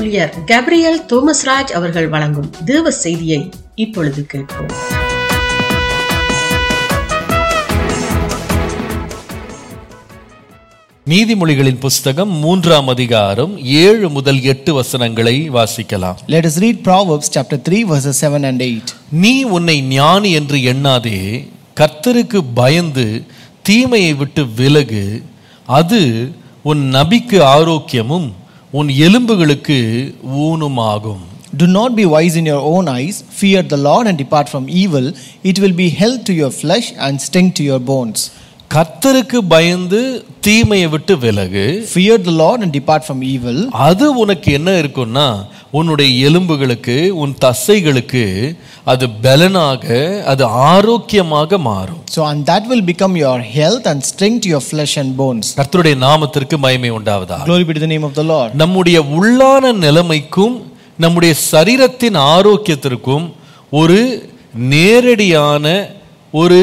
ஊழியர் கேப்ரியல் தோமஸ்ராஜ் அவர்கள் வழங்கும் தேவ செய்தியை இப்பொழுது கேட்போம் நீதிமொழிகளின் புஸ்தகம் மூன்றாம் அதிகாரம் ஏழு முதல் எட்டு வசனங்களை வாசிக்கலாம் Let us read Proverbs chapter 3, verses 7 and 8. நீ உன்னை ஞானி என்று எண்ணாதே கர்த்தருக்கு பயந்து தீமையை விட்டு விலகு அது உன் நபிக்கு ஆரோக்கியமும் உன் எலும்புகளுக்கு ஊனுமாகும் Do not be wise in your own eyes, fear the Lord and depart from evil. It will be health to your flesh and strength to your bones. கர்த்தருக்கு பயந்து தீமையை விட்டு விலகு Fear the Lord and depart from evil. அது உனக்கு என்ன இருக்கும்னா உன்னுடைய எலும்புகளுக்கு உன் தசைகளுக்கு அது பலனாக அது ஆரோக்கியமாக மாறும் So, and that will become your health and strength to your flesh and bones. கர்த்தருடைய நாமத்திற்கு மகிமை உண்டாவதா Glory be to the name of the Lord. நம்முடைய உள்ளான நிலைமைக்கும் நம்முடைய சரீரத்தின் ஆரோக்கியத்திற்கும் ஒரு நேரடியான ஒரு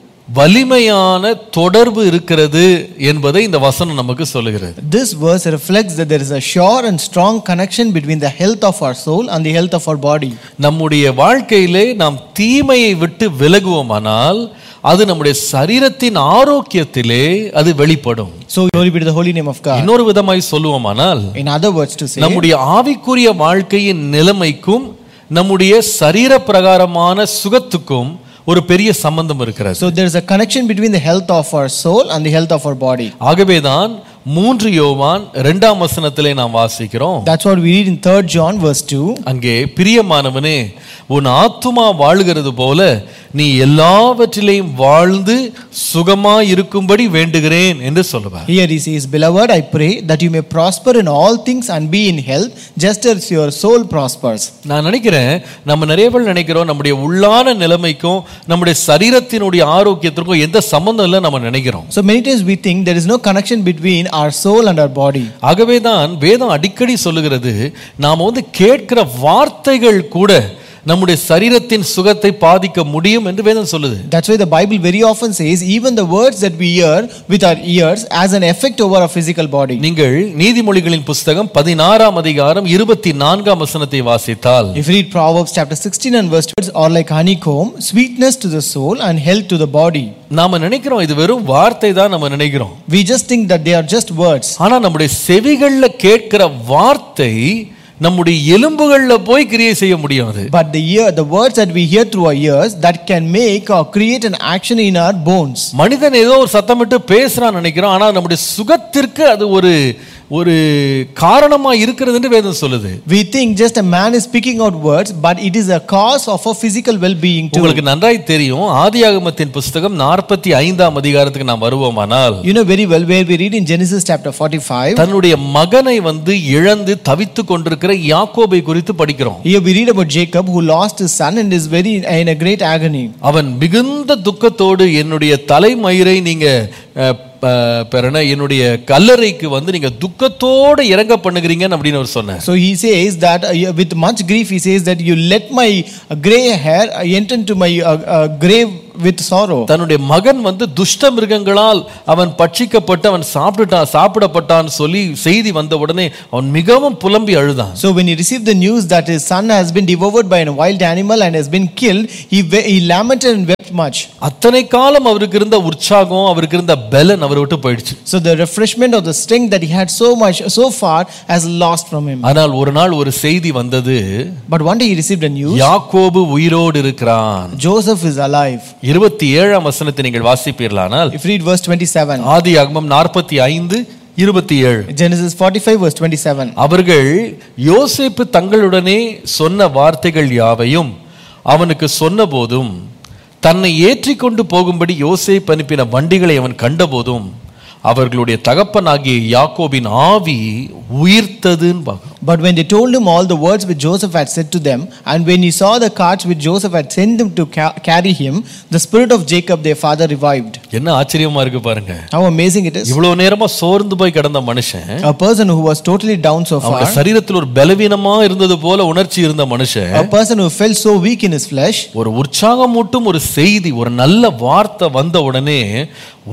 வலிமையான தொடர்பு இருக்கிறது என்பதை இந்த வசனம் நமக்கு சொல்லுகிறது This verse reflects that there is a sure and strong connection between the health of our soul and the health of our body. நம்முடைய வாழ்க்கையிலே நாம் தீமையை விட்டு விலகுவோமானால் அது நம்முடைய சரீரத்தின் ஆரோக்கியத்திலே அது வெளிப்படும் So, glory be to the holy name of God. இன்னொரு விதமாய் சொல்லுவோமானால் In other words, to say, நம்முடைய ஆவிக்குரிய வாழ்க்கையின் நிலைமைக்கும் நம்முடைய சரீர பிரகாரமான சுகத்துக்கும் ஒரு பெரிய சம்பந்தம் இருக்கிறது so there is a connection between the health of our soul and the health of our body. ஆகவேதான் மூன்று யோவான் இரண்டாம் வசனத்திலே நாம் வாசிக்கிறோம் That's what we read in 3 John, verse 2. அங்கே பிரியமானவனே உன் ஆத்துமா வாழுகிறது போல நீ எல்லாவற்றிலையும் வாழ்ந்து சுகமா இருக்கும்படி வேண்டுகிறேன் என்று சொல்லுவார் Here he says, Beloved, I pray that you may prosper in all things and be in health, just as your soul prospers. நான் நினைக்கிறேன் நம்ம நிறைய பேர் நினைக்கிறோம் நம்முடைய உள்ளான நிலைமைக்கும் நம்முடைய சரீரத்தினுடைய ஆரோக்கியத்திற்கும் எந்த சம்பந்தம் இல்லை நம்ம நினைக்கிறோம் So many times we think there is no connection between our soul and our body. ஆகவே தான் வேதம் அடிக்கடி சொல்லுகிறது நாம் வந்து கேட்கிற வார்த்தைகள் கூட நம்முடைய சரீரத்தின் சுகத்தை பாதிக்க முடியும் என்று வேதம் சொல்லுது That's why the Bible very often says, even the words that we hear with our ears has an effect over our physical body. நீங்கள் நீதிமொழிகளின் புஸ்தகம் பதினாறாம் அதிகாரம் இருபத்தி நான்காம் வசனத்தை வாசித்தால் If you read Proverbs chapter 16 and verse 2, are like honeycomb, sweetness to the soul and health to the body. நாம நினைக்கிறோம் இது வெறும் வார்த்தை தான் நம்ம நினைக்கிறோம் We just think that they are just words. ஆனா நம்முடைய செவிகள்ல கேட்கிற வார்த்தை நம்முடைய எலும்புகள்ல போய் கிரியை செய்ய முடியும் அது But the ear, the words that we hear through our ears, that can make or create an action in our bones. மனிதன் ஏதோ ஒரு சத்தமிட்டு பேசுறான்னு நினைக்கிறோம் ஆனா நம்முடைய சுகத்திற்கு அது ஒரு ஒரு காரணமா இருக்கிறது என்று வேதம் சொல்லுது We think just a man is speaking out words, but it is a cause of our physical well-being too. உங்களுக்கு நன்றாய் தெரியும் ஆதியாகமத்தின் புஸ்தகம் நாற்பத்தி ஐந்தாம் அதிகாரத்துக்கு நாம் வருவோமானால் You know very well where we read in Genesis chapter 45. தன்னுடைய மகனை வந்து இழந்து தவித்து கொண்டிருக்கிற யாக்கோபை குறித்து படிக்கிறோம் Here we read about Jacob who lost his son and is very in a great agony. அவன் மிகுந்த துக்கத்தோடு என்னுடைய தலைமயிரை நீங்க அஹ், ப- பெறன என்னுடைய கல்லறைக்கு வந்து நீங்க துக்கத்தோடு இறங்க பண்ணுகிறீங்கன்னு அப்படின்னு அவர் சொன்னார் So he says that uh, with much grief, he says that you let my uh, gray hair uh, enter into my uh, uh, grave with sorrow. தன்னுடைய மகன் வந்து துஷ்ட மிருகங்களால் அவன் பட்சிக்கப்பட்டு அவன் சாப்பிட்டுட்டான் சாப்பிடப்பட்டான் சொல்லி செய்தி வந்த உடனே அவன் மிகவும் புலம்பி அழுதான் So when he received the news that his son has been devoured by a wild animal and has been killed, he, we- he lamented and wept much. அத்தனை காலம் அவருக்கு இருந்த உற்சாகம் அவருக்கு இருந்த பலன் அவரை விட்டு போயிடுச்சு So the refreshment of the strength that he had so much so far has lost from him. ஆனால் ஒரு நாள் ஒரு செய்தி வந்தது But one day he received a news யாக்கோபு உயிரோடு இருக்கிறான் Joseph is alive. இருபத்தி ஏழாம் வசனத்தை நீங்கள் வாசிப்பீர்களானால் If you read verse 27, ஆதி அகமம் நாற்பத்தி ஐந்து இருபத்தி ஏழு Genesis 45, verse 27. அவர்கள் யோசேப்பு தங்களுடனே சொன்ன வார்த்தைகள் யாவையும் அவனுக்கு சொன்னபோதும் தன்னை ஏற்றிக்கொண்டு போகும்படி யோசேப்பு அனுப்பின வண்டிகளை அவன் கண்டபோதும் அவர்களுடைய தகப்பனாகிய யாக்கோபின் ஆவி உயிர்த்ததுன்னு பார்க்கிறோம் But when they told him all the words which Joseph had said to them, and when he saw the carts which Joseph had sent them to ca- carry him, the spirit of Jacob their father revived. என்ன ஆச்சரியமா இருக்கு பாருங்க How amazing it is! இவ்வளவு நேரமா சோர்ந்து போய் கிடந்த மனுஷன் A person who was totally down so அவங்க far, சரீரத்தில் ஒரு பலவீனமா இருந்தது போல உணர்ச்சி இருந்த மனுஷன் a person who felt so weak in his flesh, ஒரு உற்சாகமூட்டும் ஒரு செய்தி ஒரு நல்ல வார்த்தை வந்த உடனே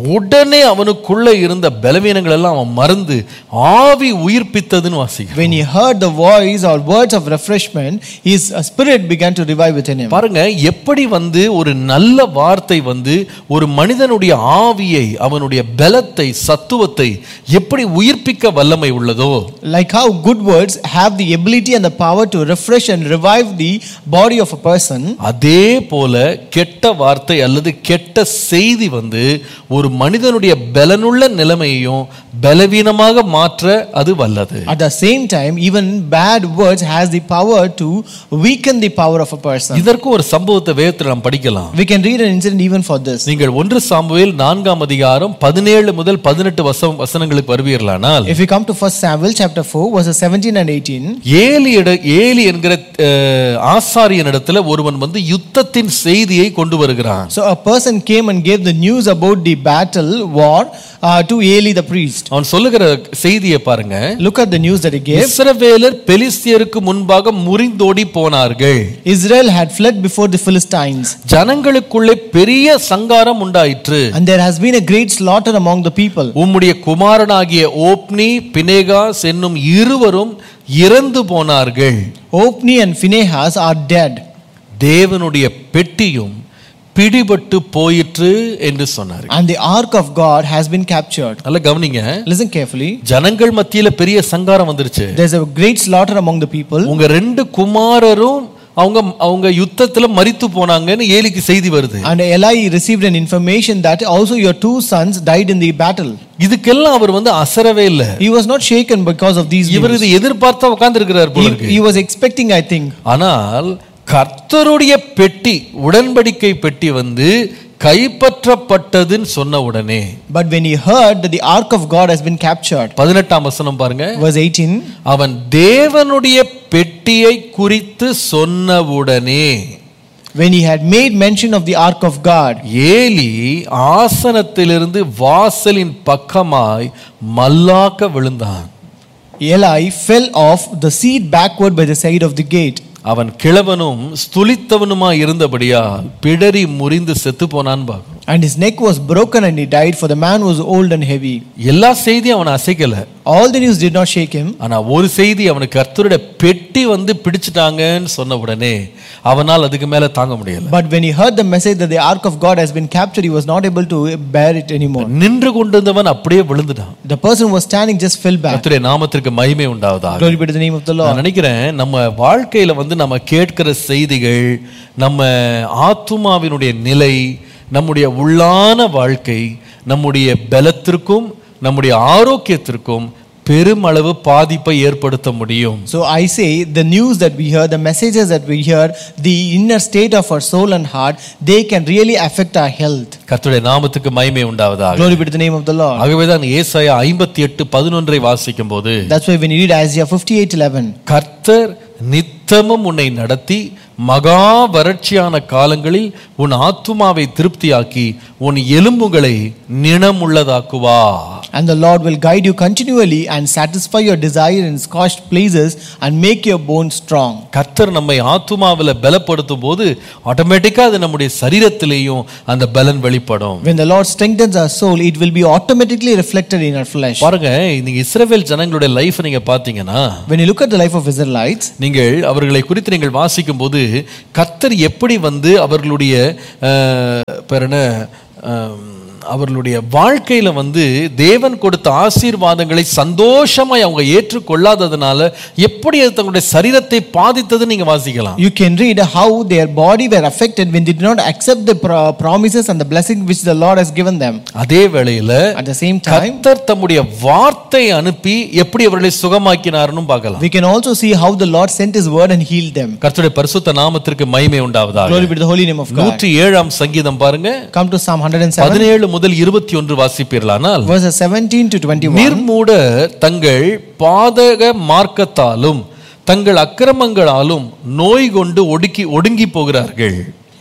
உடனே அவனுக்குள்ள இருந்த பலவீனங்கள் எல்லாம் அவன் மறந்து ஆவி உயிர்ப்பித்ததுன்னு வாசிக்கிறான் when he heard the voice or words of refreshment, his uh, spirit began to revive within him. பாருங்க எப்படி வந்து ஒரு நல்ல வார்த்தை வந்து ஒரு மனிதனுடைய ஆவியை அவனுடைய பலத்தை சத்துவத்தை எப்படி உயிர்ப்பிக்க வல்லமை உள்ளதோ Like how good words have the ability and the power to refresh and revive the body of a person, அதே போல கெட்ட வார்த்தை அல்லது கெட்ட செய்தி வந்து ஒரு மனிதனுடைய பலனுள்ள நிலைமையையும் பலவீனமாக மாற்ற அது வல்லது at the same time, even bad words has the power to weaken the power of a person. இதற்கு ஒரு சம்பவத்தை வேதத்தில் நாம் படிக்கலாம் We can read an incident even for this. நீங்கள் ஒன்று சாமுவேல் நான்காம் அதிகாரம் பதினேழு முதல் பதினெட்டு வசம் வசனங்களுக்கு வருவீர்களானால் If we come to 1 Samuel chapter 4, verses 17 and 18, Eli இட- ஏலி என்கிற அஹ், ஆசாரியனிடத்துல ஒருவன் வந்து யுத்தத்தின் செய்தியை கொண்டு வருகிறான் so a person came and gave the news about the battle war uh, to Eli the priest. அவன் சொல்லுகிற செய்தியை பாருங்க Look at the news that he gave. இஸ்ரவேலர் பெலிஸ்தியருக்கு முன்பாக முறிந்தோடி போனார்கள் Israel had fled before the Philistines, ஜனங்களுக்குள்ளே பெரிய சங்காரம் உண்டாயிற்று and there has been a great slaughter among the people. உம்முடைய குமாரனாகிய ஓப்னி பினேகாஸ் என்னும் இருவரும் இறந்து போனார்கள் Ophni and Phinehas are dead, தேவனுடைய பெட்டியும் பிடிபட்டு போயிற்று என்று சொன்னார் and the ark of God has been captured. நல்ல கவனிங்க Listen carefully. ஜனங்கள் மத்தியில பெரிய சங்காரம் வந்துருச்சு There's a great slaughter among the people, உங்க ரெண்டு குமாரரும் அவங்க அவங்க யுத்தத்துல மரித்து போனாங்கன்னு ஏலிக்கு செய்தி வருது and Eli received an information that also your two sons died in the battle. இதுக்கெல்லாம் அவர் வந்து அசரவே இல்ல He was not shaken because of these இவர் news. இது எதிர்பார்த்தா உட்கார்ந்து இருக்கிறார் போல He, இருக்கு he was expecting, I think. ஆனால் கர்த்தருடைய பெட்டி உடன்படிக்கை பெட்டி வந்து கைப்பற்றப்பட்டதுன்னு சொன்ன உடனே But when he heard that the ark of God has been captured, பதினெட்டாம் வசனம் பாருங்க verse 18, அவன் தேவனுடைய பெட்டியை குறித்து சொன்னவுடனே when he had made mention of the ark of God, Eli ஆசனத்திலிருந்து வாசலின் பக்கமாய் மல்லாக்க விழுந்தான் Eli fell off the seat backward by the side of the gate. அவன் கிழவனும் ஸ்துலித்தவனுமாய் இருந்தபடியால் பிடரி முறிந்து செத்து போனான் பாக்கும் And his neck was broken and he died, for the man was old and heavy. எல்லா செய்தியும் அவனை அசைக்கல All the news did not shake him. ஆனா ஒரு செய்தி அவனுக்கு கர்த்தருடைய பெட்டி வந்து பிடிச்சிட்டாங்கன்னு சொன்ன உடனே அவனால் அதுக்கு மேல தாங்க முடியல But when he heard the message that the ark of God has been captured, he was not able to bear it anymore. நின்று கொண்டிருந்தவன் அப்படியே விழுந்துட்டான் The person who was standing just fell back. கர்த்தருடைய நாமத்திற்கு மகிமை உண்டாவதாக Glory be to the name of the Lord. நான் நினைக்கிறேன் நம்ம வாழ்க்கையில வந்து நம்ம கேட்கிற செய்திகள் நம்ம ஆத்துமாவினுடைய நிலை நம்முடைய உள்ளான வாழ்க்கை நம்முடைய பலத்திற்கும் நம்முடைய ஆரோக்கியத்திற்கும் பெருமளவு பாதிப்பை ஏற்படுத்த முடியும் So I say the news that we hear, the messages that we hear, the inner state of our soul and heart, they can really affect our health. கர்த்தருடைய நாமத்துக்கு மகிமை உண்டாவதாக Glory be to the name of the Lord. ஆகவேதான் ஏசாயா ஐம்பத்தி எட்டு பதினொன்றை வாசிக்கும் போது That's why when you read Isaiah 58:11, கர்த்தர் நித்தமும் உன்னை நடத்தி மகா வறட்சியான காலங்களில் உன் ஆத்துமாவை திருப்தியாக்கி உன் எலும்புகளை நிணமுள்ளதாக்குவா and the Lord will guide you continually and satisfy your desire in scorched places and make your bones strong. கர்த்தர் நம்மை ஆத்துமாவில் பலப்படுத்தும் போது ஆட்டோமேட்டிக்கா அது நம்முடைய சரீரத்திலேயும் அந்த பலன் வெளிப்படும் When the Lord strengthens our soul, it will be automatically reflected in our flesh. பாருங்க நீங்க இஸ்ரவேல் ஜனங்களுடைய லைஃப் நீங்க பாத்தீங்கன்னா When you look at the life of Israelites, நீங்கள் அவர்களை குறித்து நீங்கள் வாசிக்கும் போது கர்த்தர் எப்படி வந்து அவர்களுடைய அஹ், பேர் என்ன அஹ், அவர்களுடைய வாழ்க்கையில வந்து தேவன் கொடுத்த ஆசீர்வாதங்களை சந்தோஷமாய் அவங்க ஏற்றுக்கொள்ளாததுனால எப்படி அது தங்களுடைய சரீரத்தை பாதித்தது நீங்க வாசிக்கலாம் you can read how their body were affected when they did not accept the pro- promises and the blessing which the Lord has given them. அதே வேளையில At the same time, கர்த்தர் தம்முடைய வார்த்தை அனுப்பி எப்படி அவர்களை சுகமாக்கினார்னு பார்க்கலாம் we can also see how the Lord sent His word and healed them. கர்த்தருடைய பரிசுத்த நாமத்திற்கு மகிமை உண்டாவதாக Glory be to the holy name of God. நூற்றி ஏழாம் சங்கீதம் பாருங்க Come to Psalm 107, பதினேழு முதல் இருபத்தி ஒன்று வாசிப்பீர்களானால் verses 17 to 21. நிர்மூடர் தங்கள் பாதக மார்க்கத்தாலும் தங்கள் அக்கிரமங்களாலும் நோய் கொண்டு ஒடுக்கி ஒடுங்கி போகிறார்கள்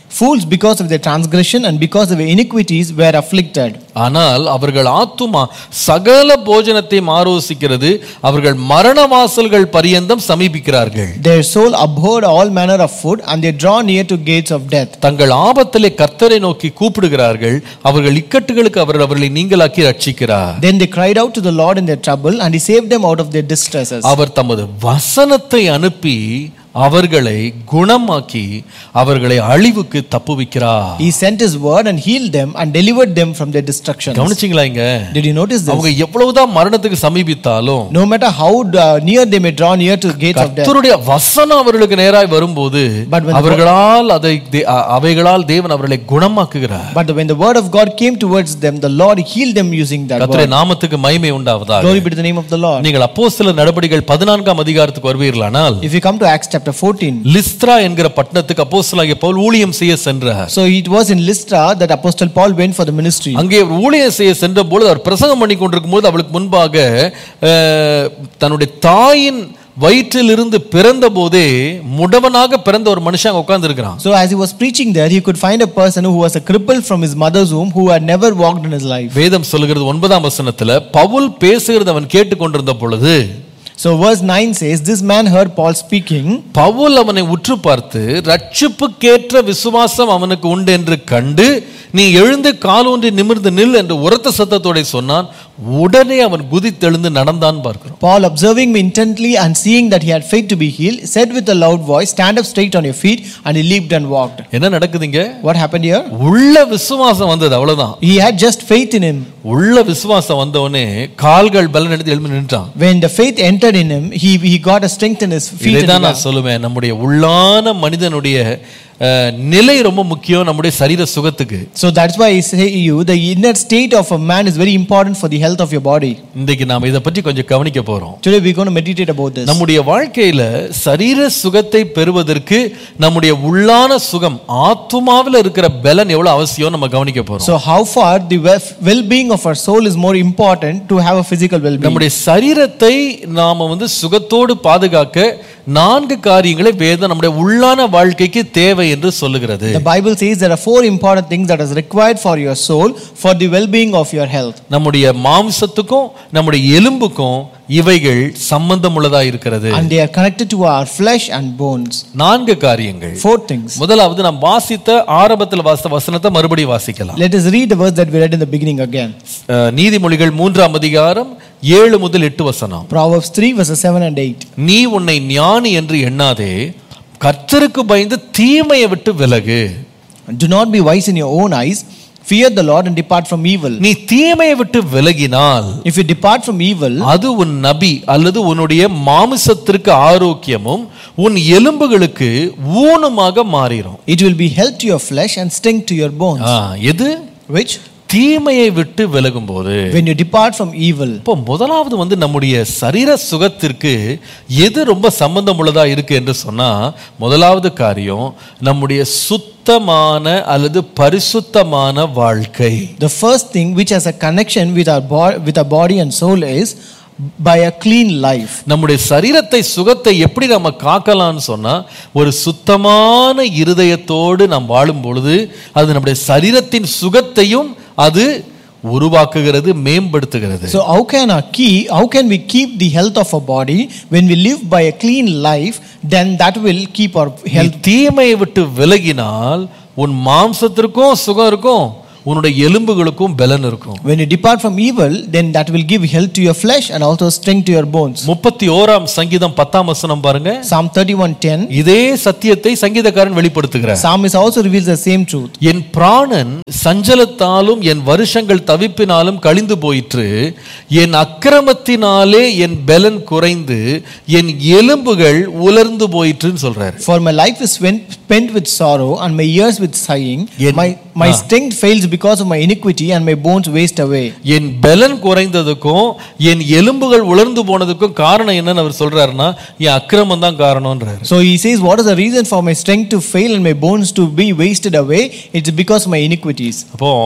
Fools, because of their transgression and because of their iniquities, were afflicted. ஆனால் அவர்கள் ஆத்துமா சகல போஜனத்தை ஆரோசிக்கிறது அவர்கள் மரண வாசல்கள் பரியந்தம் சமீபிக்கிறார்கள் Their soul abhorred all manner of food, and they draw near to gates of death. தங்கள் ஆபத்திலே கர்த்தரை நோக்கி கூப்பிடுகிறார்கள் அவர்கள் இக்கட்டுகளுக்கு அவர் அவர்களை நீங்களாக்கி ரட்சிக்கிறார் Then they cried out to the Lord in their trouble, and He saved them out of their distresses. அவர் தமது வசனத்தை அனுப்பி அவர்களை குணமாக்கி அவர்களை அழிவுக்கு தப்புவிக்கிறார் He sent His word and healed them and delivered them from their destruction. கவனிச்சிங்களா இங்க Did you notice this? அவங்க எவ்வளவுதான் மரணத்துக்கு சமீபித்தாலும் No matter how uh, near they may draw near to the gates of death, கர்த்தருடைய வசனம் அவர்களுக்கு நேராய் வரும்போது But when the அவர்களால் அதை தே- அ- அவைகளால் தேவன் அவர்களை குணமாக்குகிறார் but when the word of God came towards them, the Lord healed them using that கர்த்தருடைய word. நாமத்துக்கு மகிமை உண்டாவதாக Glory be to the name of the Lord. நீங்கள் அப்போஸ்தலர் நடபடிகள் பதினான்காம் அதிகாரத்துக்கு வருவீர்களானால் If you come to Acts chapter 14, லிஸ்த்ரா என்கிற பட்டணத்துக்கு அப்போஸ்தலனாகிய பவுல் ஊழியம் செய்ய சென்றார் so it was in Lystra that Apostle Paul went for the ministry. அங்கே அவர் ஊழியம் செய்ய சென்ற பொழுது அவர் பிரசங்கம் பண்ணி கொண்டிருக்கும் போது அவளுக்கு முன்பாக அஹ், தன்னுடைய தாயின் வயிற்றிலிருந்து பிறந்த போதே முடவனாக பிறந்த ஒரு மனுஷன் அங்க உட்கார்ந்து இருக்கிறான் So as he was preaching there, he could find a person who was a cripple from his mother's womb who had never walked in his life. வேதம் சொல்லுகிறது ஒன்பதாம் வசனத்துல பவுல் பேசுகிறது அவன் கேட்டுக்கொண்டிருந்த பொழுது So verse 9 says, This man heard Paul speaking, Pavul அவனை உற்று பார்த்து ரட்சிப்புக்கேற்ற விசுவாசம் அவனுக்கு உண்டு என்று கண்டு நீ எழுந்து காலூன்றி நிமிர்ந்து நில் என்று உரத்த சத்தத்தோட சொன்னான் உடனே அவன் குதித்தெழுந்து நடந்தான் பார்க்கிறோம் Paul, observing me intently and seeing that he had faith to be healed, said with a loud voice, Stand up straight on your feet. And he leaped and walked. என்ன நடக்குதுங்க What happened here? உள்ள விசுவாசம் வந்தது அவ்வளவுதான் He had just faith in him. உள்ள விசுவாசம் வந்தவனே கால்கள் பலன் எடுத்து எழுந்து நின்றான் When the faith entered in him, he, he got a strength in his feet. and இதைதான் he நான் சொல்லுவேன் நம்முடைய உள்ளான மனிதனுடைய அஹ், நிலை ரொம்ப முக்கியம் நம்முடைய சரீர சுகத்துக்கு So that's why I say to you, the inner state of a man is very important for the health of your body. இன்றைக்கு நாம இதை பற்றி கொஞ்சம் கவனிக்க போறோம் Today we're going to meditate about this. நம்முடைய வாழ்க்கையில சரீர சுகத்தை பெறுவதற்கு நம்முடைய உள்ளான சுகம் ஆத்துமாவில் இருக்கிற பலன் எவ்வளவு அவசியம் நம்ம கவனிக்க போறோம் So how far the wel- well-being of our soul is more important to have a physical well-being? நம்முடைய சரீரத்தை நாம வந்து சுகத்தோடு பாதுகாக்க நான்கு காரியங்களை வேதம் நம்முடைய உள்ளான வாழ்க்கைக்கு தேவை என்று சொல்லுகிறது The Bible says there are four important things that is required for your soul for the well-being of your health. நம்முடைய மாம்சத்துக்கும் நம்முடைய எலும்புக்கும் இவைகள் சம்பந்தம் உள்ளதா இருக்கிறது And they are connected to our flesh and bones. நான்கு காரியங்கள் Four things. முதலாவது நாம் வாசித்த ஆரம்பத்தில் வாசித்த வசனத்தை மறுபடியும் வாசிக்கலாம் Let us read the verse that we read in the beginning again. அஹ், நீதிமொழிகள் மூன்றாம் அதிகாரம் ஏழு முதல் எட்டு வசனம் Proverbs 3 verses 7 and 8. நீ உன்னை ஞானி என்று எண்ணாதே கர்த்தருக்கு பயந்து தீமையை விட்டு விலகு Do not be wise in your own eyes. Fear the Lord and depart from evil. நீ தீமையை விட்டு விலகினால் If you depart from evil, அது உன் நபி அல்லது உன்னுடைய மாமிசத்திற்கு ஆரோக்கியமும் உன் எலும்புகளுக்கு ஊனமாக மாறிடும் it will be health to your flesh and strength to your bones. ஆ, எது Which, தீமையை விட்டு விலகும் போது when you depart from evil, இப்போ முதலாவது வந்து நம்முடைய சரீர சுகத்திற்கு எது ரொம்ப சம்பந்தம் உள்ளதா இருக்கு என்று சொன்னா முதலாவது காரியம் நம்முடைய சுத்தமான அல்லது பரிசுத்தமான வாழ்க்கை the first thing which has a connection with our, bo- with our body and soul is by a clean life. நம்முடைய சரீரத்தை சுகத்தை எப்படி நம்ம காக்கலாம்னு சொன்னா ஒரு சுத்தமான இருதயத்தோடு நாம் வாழும் பொழுது அது நம்முடைய சரீரத்தின் சுகத்தையும் அது உருவாக்குகிறது மேம்படுத்துகிறது So how can our key, how can we keep the health of our body when we live by a clean life? Then that will keep our நீ health. தீமையை விட்டு விலகினால் உன் மாம்சத்திற்கும் சுகம் இருக்கும் உன்னுடைய எலும்புகளுக்கும் பலன் இருக்கும் When you depart from evil, then that will give health to your flesh and also strength to your bones. முப்பத்தி ஓராம் சங்கீதம் பத்தாம் வசனம் பாருங்க Psalm 31:10. இதே சத்தியத்தை சங்கீதக்காரன் வெளிப்படுத்துகிறார் Psalmist also reveals the same truth. என் பிராணன் சஞ்சலத்தாலும் என் வருஷங்கள் தவிப்பினாலும் கழிந்து போயிற்று என் அக்கிரமத்தினாலே என் பலன் குறைந்து என் எலும்புகள் உலர்ந்து போயிற்றுன்னு சொல்றாரு For my life is spent, spent with sorrow and my years with sighing. Yen- My, my Ah. strength fails because of my iniquity and my bones waste away. என் பலன் குறைந்ததுக்கும் என் எலும்புகள் உலர்ந்து போனதுக்கும் காரணம் என்னன்னு அவர் சொல்றாருன்னா என் அக்கிரமம் தான் காரணம்ன்றாரு So he says, What is the reason for my strength to fail and my bones to be wasted away? It's because of my iniquities. அப்போ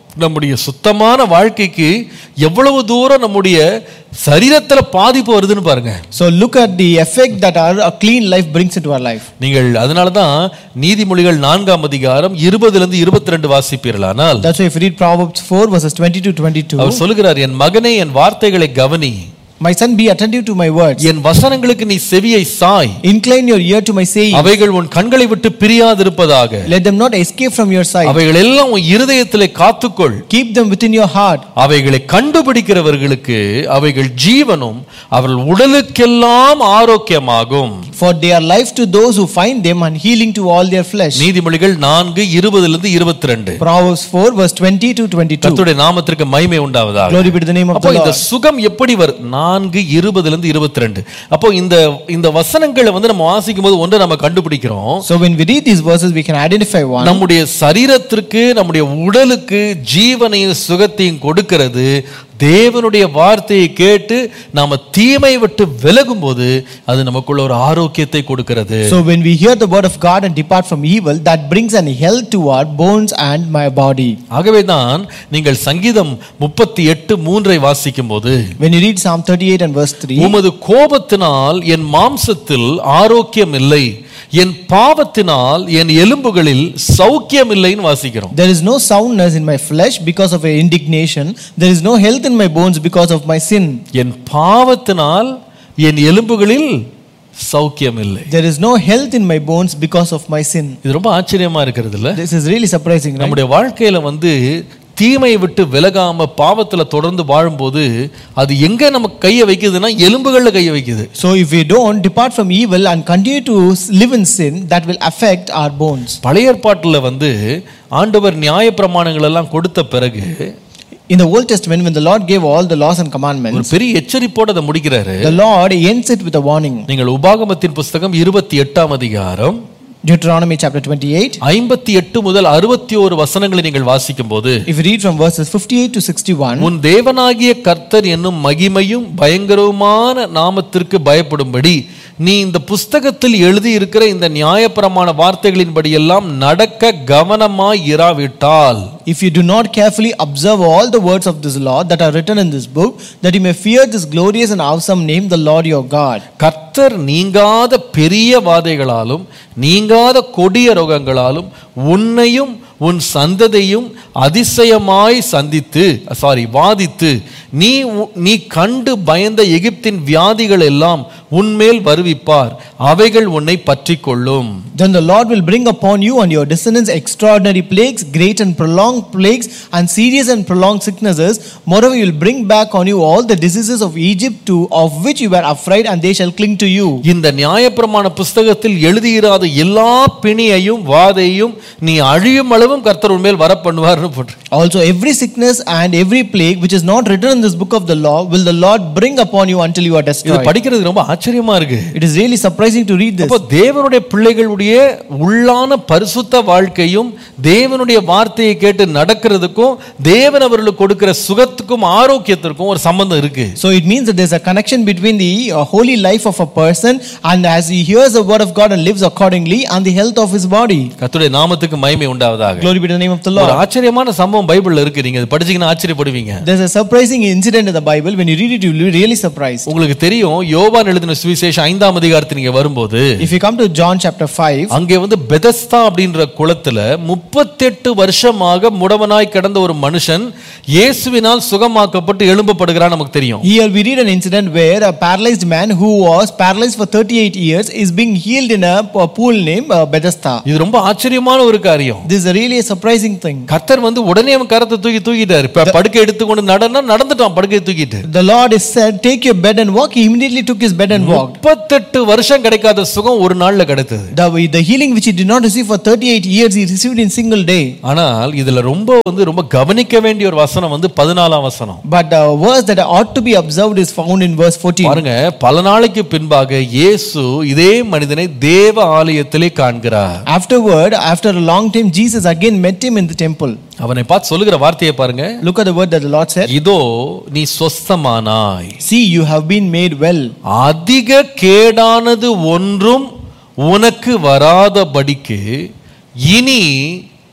நம்முடைய சுத்தமான வாழ்க்கைக்கு எவ்வளவு தூரம் நம்முடைய சரீரத்துல பாதிப்பு வருதுன்னு பாருங்க So look at the effect that our a clean life brings into our life. நீங்கள் அதனால தான் நீதிமொழிகள் நான்காம் அதிகாரம் இருபதுல இருந்து இருபத்தி ரெண்டு வாசிப்பீர்களானால் That's why if you read Proverbs 4 verses 20 to 22, அவர் சொல்லுகிறார் என் மகனே என் வார்த்தைகளை கவனி my son be attentive to my words. என் வசனங்களுக்கு நீ செவியை Sai Incline your ear to my saying. அவைகள் உன் கண்களை விட்டு பிரியாதிருப்பதாக Let them not escape from your sight. அவைகள் எல்லாம் உன் இருதயத்திலே காத்துக்கொள் Keep them within your heart. அவைகளை கண்டுபிடிக்கிறவர்களுக்கு அவைகள் ஜீவனும் அவர்கள் உடலுக்கெல்லாம் ஆரோக்கியமாகும் For they are life to those who find them and healing to all their flesh. நீதிமொழிகள் நான்கு இருபதுல இருந்து இருபத்தி ரெண்டு Proverbs 4 verse 20 to 22. கர்த்தருடைய நாமத்திற்கு மகிமை உண்டாவதாக Glory be to the name of அப்போ the இந்த Lord. சுகம் எப்படி வரும் நான்கு இருபதுல இருந்து இருபத்தி ரெண்டு அப்போ இந்த இந்த வசனங்களை வந்து நம்ம வாசிக்கும் போது ஒன்று நம்ம கண்டுபிடிக்கிறோம் So when we read these verses, we can identify one. நம்முடைய சரீரத்திற்கு நம்முடைய உடலுக்கு ஜீவனையும் சுகத்தையும் கொடுக்கிறது தேவனுடைய வார்த்தையை கேட்டு நாம தீமை விட்டு விலகும் போது அது நமக்குள்ள ஒரு ஆரோக்கியத்தை கொடுக்கிறது So when we hear the word of God and depart from evil, that brings an health to our bones and my body. ஆகவேதான் நீங்கள் சங்கீதம் முப்பத்தி எட்டு மூன்றை வாசிக்கும் போது When you read Psalm 38 and verse 3, உமது கோபத்தினால் என் மாம்சத்தில் ஆரோக்கியம் இல்லை என் பாவத்தினால் என் எலும்புகளில் சௌக்கியம் இல்லைன்னு வாசிக்கிறோம் there is no soundness in my flesh because of your indignation. There is no health in my bones because of my sin. என் பாவத்தினால் என் எலும்புகளில் சௌக்கியம் இல்லை There is no health in my bones because of my sin. இது ரொம்ப ஆச்சரியமா இருக்கிறது இல்ல This is really surprising, right? நம்முடைய வாழ்க்கையில வந்து தீமையை விட்டு விலகாம பாவத்துல தொடர்ந்து வாழும்போது அது எங்க நம்ம கையை வைக்குதுன்னா எலும்புகள்ல கையை வைக்குது So if we don't depart from evil and continue to live in sin, that will affect our bones. பழைய ஏற்பாட்டுல வந்து ஆண்டவர் நியாயப்பிரமாணங்கள் எல்லாம் கொடுத்த பிறகு In the Old Testament, when the Lord gave all the laws and ஒரு commandments, பெரிய எச்சரிப்போட அதை முடிக்கிறாரு the Lord ends it with a warning. நீங்கள் உபாகமத்தின் புஸ்தகம் இருபத்தி எட்டாம் அதிகாரம் Deuteronomy chapter 28. ஐம்பத்தி எட்டு முதல் அறுபத்தி ஒரு வசனங்களை நீங்கள் வாசிக்கும் போது If you read from verses 58 to 61, உன் தேவனாகிய கர்த்தர் என்னும் மகிமையும் பயங்கரவுமான நாமத்திற்கு பயப்படும்படி நீ இந்த புஸ்தகத்தில் எழுதி இருக்கிற இந்த நியாயப்பிரமாண வார்த்தைகளின்படி எல்லாம் நடக்க கவனமாய் இராவிட்டால் if you do not carefully observe all the words of this law that are written in this book, that you may fear this glorious and awesome name, the Lord your God. கர்த்தர் நீங்காத பெரிய வாதைகளாலும் நீங்காத கொடிய ரோகங்களாலும் உன்னையும் உன் சந்ததியும் அதிசயமாய் சந்தித்து sorry வாதித்து நீ உ- நீ கண்டு பயந்த எகிப்தின் வியாதிகள் எல்லாம் உன்மேல் வருவிப்பார் அவைகள் உன்னை பற்றிக் கொள்ளும் Then the Lord will bring upon you and your descendants extraordinary plagues, great and prolonged plagues, and serious and prolonged sicknesses. Moreover, you will bring back on you all the diseases of Egypt, too, of which you were afraid, and they shall cling to you. இந்த நியாயப்பிரமாண புஸ்தகத்தில் எழுதியிராத எல்லா பிணியையும் வாதையும் நீ அழியும் அளவும் கர்த்தர் உன்மேல் வரப்பண்ணுவார்னு போட்டு Also, every sickness and every plague which is not written in this book of the law will the Lord bring upon you until you are இது destroyed. படிக்கிறது ரொம்ப ஆச்சரியமா இருக்கு It is really surprising to read this. அப்போ தேவனுடைய பிள்ளைகளுடைய உள்ளான பரிசுத்த வாழ்க்கையும் தேவனுடைய வார்த்தையை கேட்டு நடக்கிறதுக்கும் தேவன் அவர்களுக்கு கொடுக்கிற சுகத்துக்கும் ஆரோக்கியத்திற்கும் ஒரு சம்பந்தம் இருக்கு So it means that there's a connection between the uh, holy life of a person and as he hears the word of God and lives accordingly and the health of his body. கர்த்தருடைய நாமத்துக்கு மகிமை உண்டாவதாக Glory be to the name of the ஒரு Lord. ஆச்சரியமான சம்பவம் பைபிள்ல இருக்கு நீங்க இது படிச்சீங்கன்னா ஆச்சரியப்படுவீங்க There's a surprising incident in the Bible. When you read it, you'll be really surprised. உங்களுக்கு தெரியும் யோவான் எழுதின சுவிசேஷம் ஐந்தாம் அதிகாரத்தில் நீங்க வரும்போது If you come to John chapter 5, அங்கே வந்து பெதஸ்தா அப்படின்ற குளத்துல முப்பத்தெட்டு வருஷமாக முடவனாய் கிடந்த ஒரு மனுஷன் இயேசுவினால் சுகமாக்கப்பட்டு எழும்பப்படுகிறான் நமக்கு தெரியும் here we read an incident where a paralyzed man who was paralyzed for 38 years is being healed in a p- pool named uh, Bethesda. இது ரொம்ப ஆச்சரியமான ஒரு காரியம் This is a really a surprising thing. கர்த்தர் வந்து உடனே அவன் கரத்தை தூக்கி தூக்கிட்டாரு இப்ப படுக்கை எடுத்துக்கொண்டு நடனா நடந்துட்டான் படுக்கையை தூக்கிட்டு The Lord is said, Take your bed and walk. He immediately took his bed and walked. முப்பத்தெட்டு வருஷம் கிடைக்காத சுகம் ஒரு நாள்ல கிடைத்தது The, the healing which he did not receive for 38 years, he received in single day. ஆனால் இதுல ரொம்ப வந்து ரொம்ப கவனிக்க வேண்டிய ஒரு வசனம் வந்து பதினாலாம் வசனம் But the verse that ought to be observed is found in verse 14. பாருங்க பல நாளைக்கு பின்பாக இயேசு இதே மனிதனை தேவ ஆலயத்திலே காண்கிறார் Afterward, after a long time, Jesus again met him in the temple. அவனை பார்த்து சொல்லுகிற வார்த்தையை பாருங்க Look at the word that the Lord said. இதோ நீ சொஸ்தமானாய் See, you have been made well. அதிக கேடானது ஒன்றும் உனக்கு வராதபடிக்கு இனி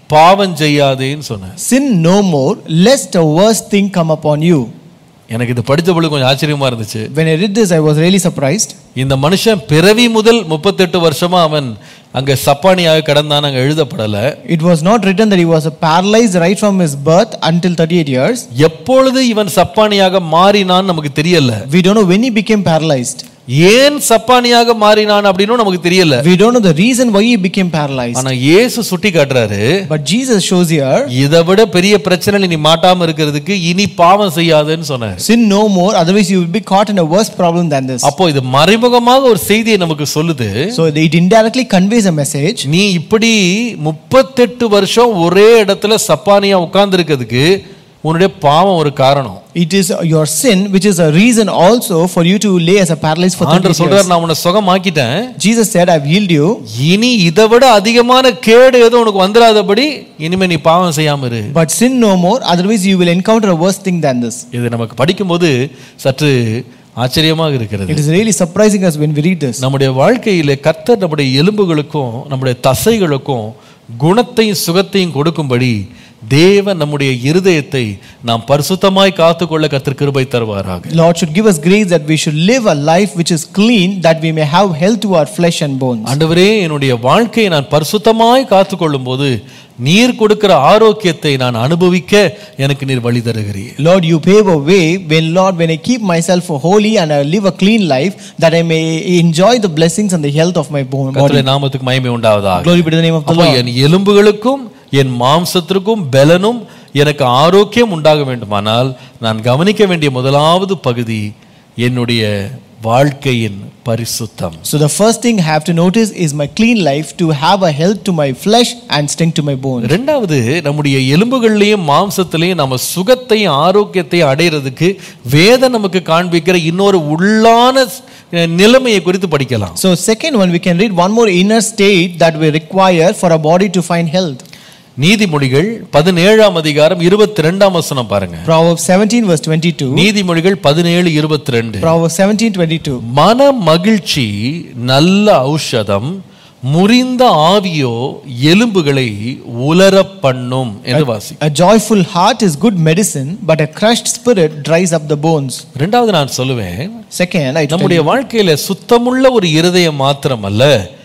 பாவம் செய்யாதேன்னு சொன்னார் Sin no more, lest a worse thing come upon you. எனக்கு இது படித்த பொழுது கொஞ்சம் ஆச்சரியமா இருந்துச்சு When I read this, I was really surprised. இந்த மனுஷன் பிறவி முதல் முப்பத்தெட்டு வருஷமா அவன் அங்க சப்பானியாக கிடந்தான் அங்க எழுதப்படல It was not written that he was paralyzed right from his birth until 38 years. எப்பொழுது இவன் சப்பானியாக மாறினான்னு நமக்கு தெரியல We don't know when he became paralyzed. ஏன் சப்பானியாக மாறினான் அப்படின்னு நமக்கு தெரியல We don't know the reason why he became paralyzed. ஆனா இயேசு சுட்டி காட்டுறாரு But Jesus shows here இதை விட பெரிய பிரச்சனை நீ மாட்டாம இருக்கிறதுக்கு இனி பாவம் செய்யாதுன்னு சொன்னார் sin no more, otherwise you will be caught in a worse problem than this. அப்போ இது மறைமுகமாக ஒரு செய்தியை நமக்கு சொல்லுது So it indirectly conveys a message. நீ இப்படி முப்பத்தெட்டு வருஷம் ஒரே இடத்துல சப்பானியா உட்கார்ந்து இருக்கிறதுக்கு உன்னுடைய பாவம் ஒரு காரணம் It is your sin which is a reason also for you to lay as a paralyzed for 30 ஆண்டவர் years. சொல்றாரு நான் உன்னை சுகமாக்கிட்டேன் Jesus said, I've healed you. இனி இதை விட அதிகமான கேடு எதுவும் உனக்கு வந்துடாதபடி இனிமே நீ பாவம் செய்யாம இரு But sin no more, otherwise you will encounter a worse thing than this. இது நமக்கு படிக்கும்போது சற்று ஆச்சரியமாக இருக்கிறது It is really surprising us when we read this. நம்முடைய வாழ்க்கையிலே கர்த்தர் நம்முடைய எலும்புகளுக்கும் நம்முடைய தசைகளுக்கும் குணத்தையும் சுகத்தையும் கொடுக்கும்படி தேவன் நம்முடைய இருதயத்தை நாம் பரிசுத்தமாய் காத்துக்கொள்ள கர்த்தர் கிருபை தருவாராக Lord should give us grace that we should live a life which is clean, that we may have health to our flesh and bones. ஆண்டவரே என்னுடைய வாழ்க்கையை நான் பரிசுத்தமாய் காத்துக்கொள்ளும் போது நீர் கொடுக்கிற ஆரோக்கியத்தை நான் அனுபவிக்க எனக்கு நீர் வழி தருகிறீர் Lord, you pave a way when, Lord, when I keep myself holy and I live a clean life, that I may enjoy the blessings and the health of my bone body. கர்த்தருடைய நாமத்துக்கு மகிமை உண்டாவதாக Glory be to the name of the அப்போ Lord. என் எலும்புகளுக்கும் என் மாம்சத்திற்கும் பலனும் எனக்கு ஆரோக்கியம் உண்டாக வேண்டுமானால் நான் கவனிக்க வேண்டிய முதலாவது பகுதி என்னுடைய வாழ்க்கையின் பரிசுத்தம் So the first thing I have to notice is my clean life to have a health to my flesh and strength to my bones. ரெண்டாவது நம்முடைய எலும்புகள்லையும் மாம்சத்திலையும் நம்ம சுகத்தையும் ஆரோக்கியத்தையும் அடையிறதுக்கு வேதம் நமக்கு காண்பிக்கிற இன்னொரு உள்ளான அஹ், நிலைமையை குறித்து படிக்கலாம் So second one, we can read one more inner state that we require for our body to find health. நீதிமொழிகள் பதினேழாம் அதிகாரம் இருபத்தி ரெண்டாம் வசனம் பாருங்க Proverbs 17 verse 22. நீதிமொழிகள் பதினேழு இருபத்தி ரெண்டு Proverbs 17 22. மன மகிழ்ச்சி நல்ல ஔஷதம் முறிந்த ஆவியோ எலும்புகளை உலரப் பண்ணும் என்று வாசி A joyful heart is good medicine, but a crushed spirit dries up the bones. ரெண்டாவது நான் சொல்லுவேன் Second, I tell நம்முடைய you, வாழ்க்கையில சுத்தமுள்ள ஒரு இருதயம் மாத்திரமல்ல